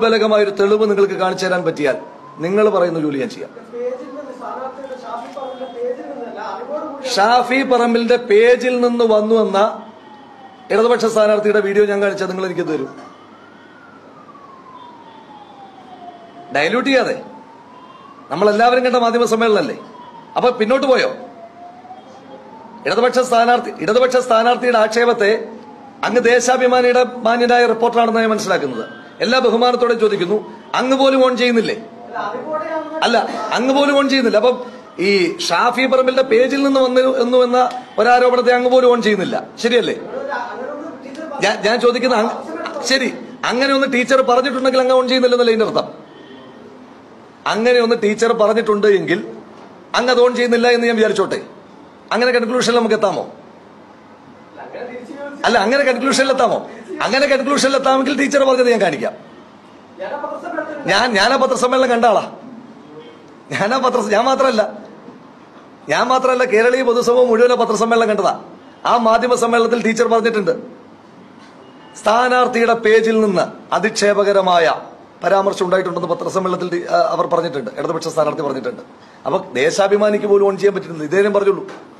ബലകമായ ഒരു തെളിവ് നിങ്ങൾക്ക് കാണിച്ചു തരാൻ പറ്റിയാൽ നിങ്ങൾ പറയുന്ന ജോലി ഞാൻ ചെയ്യാം പേജിൽ നിന്ന് സ്ഥാനാർത്ഥിയുടെ ഷാഫി പറഞ്ഞ പേജിൽ നിന്നല്ല അറിവോടുകൂടി ഷാഫി പറമ്പിലിന്റെ പേജിൽ നിന്ന് വന്നു എന്ന ഇടതുപക്ഷ സ്ഥാനാർത്ഥിയുടെ വീഡിയോ ഞാൻ കാണിച്ചാൽ നിങ്ങൾ എനിക്ക് തരും ഡയലൂട്ട് ചെയ്യാതെ നമ്മളെല്ലാവരും കണ്ട മാധ്യമ സമ്മേളനമല്ലേ അപ്പൊ പിന്നോട്ട് പോയോ ഇടതുപക്ഷ സ്ഥാനാർത്ഥി ഇടതുപക്ഷ സ്ഥാനാർത്ഥിയുടെ ആക്ഷേപത്തെ അങ്ങ് ദേശാഭിമാനിയുടെ മാന്യനായ റിപ്പോർട്ടറാണെന്ന് ഞാൻ മനസ്സിലാക്കുന്നത് എല്ലാ ബഹുമാനത്തോടെ ചോദിക്കുന്നു അങ്ങ് പോലും ഓൺ ചെയ്യുന്നില്ലേ അല്ല അറിവോടെയാണെന്ന് അല്ല അങ്ങ് പോലും ഓൺ ചെയ്യുന്നില്ല അപ്പം ഈ ഷാഫി പറമ്പിലിന്റെ പേജിൽ നിന്ന് വന്നു എന്നു എന്ന ഒരാരോപണത്തെ അങ്ങ് പോലും ഓൺ ചെയ്യുന്നില്ല ശരിയല്ലേ അങ്ങനൊന്നും ടീച്ചർ ഞാൻ ഞാൻ ചോദിക്കുന്ന അങ്ങ് ശരി അങ്ങനെ ഒന്ന് ടീച്ചർ പറഞ്ഞിട്ടുണ്ടെങ്കിൽ അങ്ങ് ഓൺ ചെയ്യുന്നില്ലെന്നല്ലേ ഇതിന്റെ അർത്ഥം അങ്ങനെ ഒന്ന് ടീച്ചർ പറഞ്ഞിട്ടുണ്ട് എങ്കിൽ അങ്ങ് അത് ഓൺ ചെയ്യുന്നില്ല എന്ന് ഞാൻ വിചാരിച്ചോട്ടെ അങ്ങനെ കൺക്ലൂഷനിൽ നമുക്ക് എത്താമോ അങ്ങനെ തിരിച്ചു ചോദിച്ചു അല്ല അങ്ങനെ കൺക്ലൂഷനിൽ എത്താമോ അങ്ങനെ കൺക്ലൂഷനിൽ എത്താമെങ്കിൽ ടീച്ചർ പറഞ്ഞത് ഞാൻ കാണിക്കാം ഞാൻ പത്രസമ്മേളനത്തിൽ ഞാൻ ഞാൻ ആ പത്രസമ്മേളനം കണ്ട ആളാ ഞാൻ ആ പത്ര ഞാൻ മാത്രമല്ല ഞാൻ മാത്രമല്ല കേരളീയ പൊതുസഭ മുഴുവൻ ആ പത്രസമ്മേളനം കണ്ടതാ ആ മാധ്യമ സമ്മേളനത്തിൽ ടീച്ചർ പറഞ്ഞിട്ടുണ്ട് സ്ഥാനാർത്ഥിയുടെ പേജിൽ നിന്ന് അധിക്ഷേപകരമായ പരാമർശം ഉണ്ടായിട്ടുണ്ടെന്ന് പത്രസമ്മേളനത്തിൽ ടീ- ആ, അവർ പറഞ്ഞിട്ടുണ്ട് ഇടതുപക്ഷ സ്ഥാനാർത്ഥി പറഞ്ഞിട്ടുണ്ട് അപ്പൊ ദേശാഭിമാനിക്ക് പോലും ഓൺ ചെയ്യാൻ പറ്റുന്നില്ല ഇതേനും പറഞ്ഞുള്ളൂ